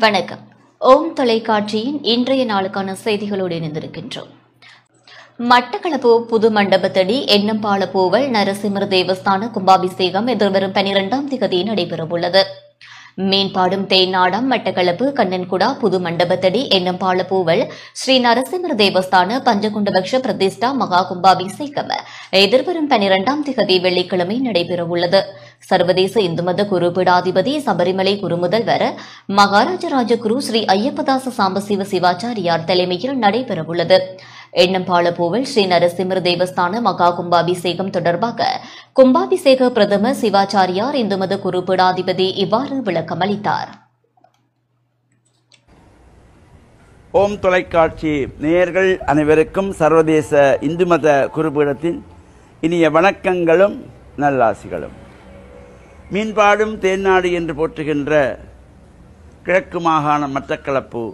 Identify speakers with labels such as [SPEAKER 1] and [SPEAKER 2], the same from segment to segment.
[SPEAKER 1] வணக்கம் ஓம் தொலைக்காட்சியின் இன்றைய நாளுக்கான செய்திகளோடு இணைந்திருக்கின்றோம் மட்டக்களப்பு புது மண்டபத்தடி எண்ணம்பால பூவல் நரசிம்மர் தேவஸ்தான கும்பாபிஷேகம் எதிர்வரும் பனிரெண்டாம் திகதி நடைபெறவுள்ளது மீன்பாடும் தேனாடம் மட்டக்களப்பு கண்ணன்குடா புது மண்டபத்தடி எண்ணம்பால பூவல் ஸ்ரீ நரசிம்மர் தேவஸ்தான பஞ்சகுண்டபக்ஷ பிரதிஷ்டா மகா கும்பாபிஷேகம் எதிர்வரும் பனிரெண்டாம் திகதி வெள்ளிக்கிழமை நடைபெறவுள்ளது சர்வதேச இந்து மத குருபீடாதிபதி சபரிமலை குருமுதல்வர் மகாராஜராஜ குரு ஸ்ரீ ஐயப்பதாச சாம்பசிவ சிவாச்சாரியார் தலைமையில் நடைபெறவுள்ளது எண்ணம்பால பூவல் ஸ்ரீ நரசிம்மர் தேவஸ்தான மகா கும்பாபிஷேகம் தொடர்பாக கும்பாபிஷேக பிரதம சிவாச்சாரியார் இந்து மத குருபீடாதிபதி இவ்வாறு விளக்கமளித்தார்
[SPEAKER 2] ஓம் தொலைக்காட்சி நேயர்கள் அனைவருக்கும் சர்வதேச இந்து மத குருபீடத்தின் இனிய வணக்கங்களும் நல்லாசிகளும் மீன்பாடும் தேன்னாடு என்று போற்றுகின்ற கிழக்கு மாகாண மட்டக்களப்பு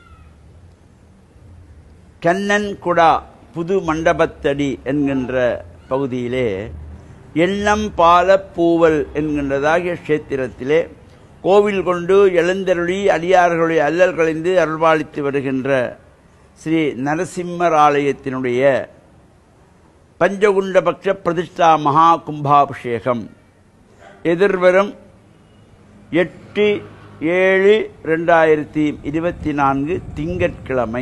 [SPEAKER 2] கண்ணன்குடா புது மண்டபத்தடி என்கின்ற பகுதியிலே எண்ணம் பால பூவல் என்கின்றதாகிய கஷேத்திரத்திலே கோவில் கொண்டு எழுந்தருளி அடியார்களுடைய அல்லல் களைந்து அருள்பாலித்து வருகின்ற ஸ்ரீ நரசிம்மர் ஆலயத்தினுடைய பஞ்சகுண்டபக்ஷ பிரதிஷ்டா மகா கும்பாபிஷேகம் எதிர்வரும் எட்டு ஏழு ரெண்டாயிரத்தி இருபத்தி நான்கு திங்கட்கிழமை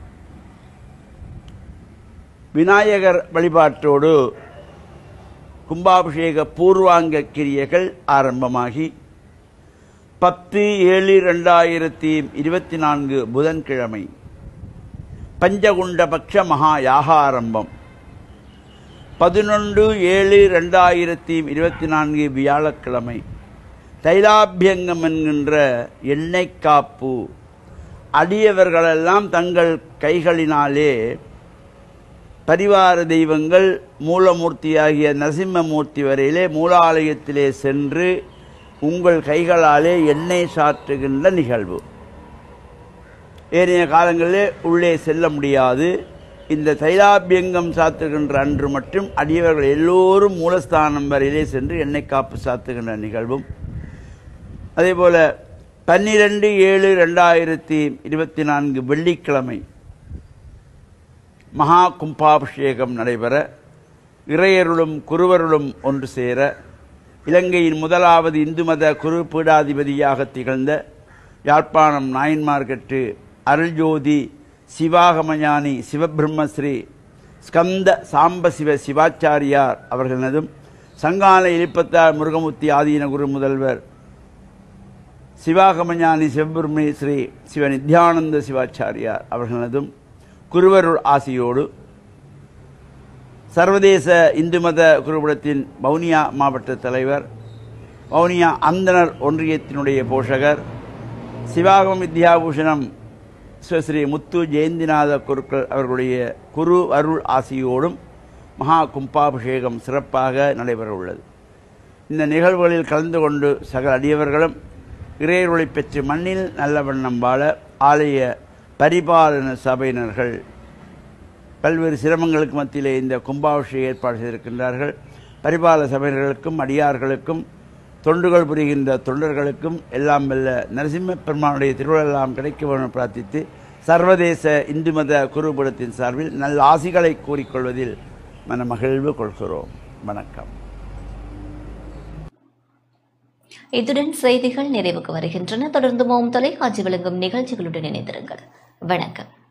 [SPEAKER 2] விநாயகர் வழிபாட்டோடு கும்பாபிஷேக பூர்வாங்க கிரியைகள் ஆரம்பமாகி பத்து ஏழு ரெண்டாயிரத்தி இருபத்தி நான்கு புதன்கிழமை பஞ்சகுண்டபக்ஷ மகா யாகாரம்பம் பதினொன்று ஏழு ரெண்டாயிரத்தி இருபத்தி நான்கு வியாழக்கிழமை தைலாபியங்கம் என்கின்ற எண்ணெய் காப்பு அடியவர்களெல்லாம் தங்கள் கைகளினாலே பரிவார தெய்வங்கள் மூலமூர்த்தியாகிய நரசிம்மமூர்த்தி வரையிலே மூலாலயத்திலே சென்று உங்கள் கைகளாலே எண்ணெய் சாற்றுகின்ற நிகழ்வு ஏனைய காலங்களிலே உள்ளே செல்ல முடியாது இந்த தைலாபியங்கம் சாத்துகின்ற அன்று மட்டும் அடியவர்கள் எல்லோரும் மூலஸ்தானம் வரையிலே சென்று எண்ணெய் காப்பு சாத்துகின்ற நிகழ்வும் அதேபோல பன்னிரெண்டு ஏழு ரெண்டாயிரத்தி இருபத்தி நான்கு வெள்ளிக்கிழமை மகா கும்பாபிஷேகம் நடைபெற இறையருளும் குருவருளும் ஒன்று சேர இலங்கையின் முதலாவது இந்து மத குரு பீடாதிபதியாக திகழ்ந்த யாழ்ப்பாணம் நாயன்மார்கட்டு அருள்ஜோதி சிவாகமஞானி சிவபிரம்மஸ்ரீ ஸ்கந்த சாம்பசிவ சிவாச்சாரியார் அவர்களதும் சங்கால இலிப்பத்தார் முருகமுத்தி ஆதீன குரு முதல்வர் சிவாகமஞானி சிவபிரம்மி ஸ்ரீ சிவ நித்யானந்த சிவாச்சாரியார் அவர்களதும் குருவருள் ஆசியோடு சர்வதேச இந்து மத குருபடத்தின் வவுனியா மாவட்ட தலைவர் வவுனியா அந்தனர் ஒன்றியத்தினுடைய போஷகர் சிவாகம வித்யாபூஷணம் ஸ்ரீ முத்து ஜெயந்திநாத குருக்கள் அவர்களுடைய குரு அருள் ஆசியோடும் மகா கும்பாபிஷேகம் சிறப்பாக நடைபெற உள்ளது இந்த நிகழ்வுகளில் கலந்து கொண்டு சகல அடியவர்களும் இறையருளை பெற்று மண்ணில் நல்ல வண்ணம் வாழ ஆலய பரிபாலன சபையினர்கள் பல்வேறு சிரமங்களுக்கு மத்தியிலே இந்த கும்பாபிஷேக ஏற்பாடு செய்திருக்கின்றார்கள் பரிபால சபையினர்களுக்கும் அடியார்களுக்கும் தொண்டுகள் புரிகின்ற தொண்டர்களுக்கும் எல்லாம் வல்ல நரசிம்ம பெருமானுடைய திருவிழெல்லாம் கிடைக்க வேண்டும் பிரார்த்தித்து சர்வதேச இந்து மத குருபடத்தின் சார்பில் நல்ல ஆசிகளை கூறிக்கொள்வதில் மன மகிழ்வு கொள்கிறோம் வணக்கம்
[SPEAKER 1] இத்துடன் செய்திகள் நிறைவுக்கு வருகின்றன தொடர்ந்து ஓம் தொலைக்காட்சி வழங்கும் நிகழ்ச்சிகளுடன் இணைந்திருங்கள் வணக்கம்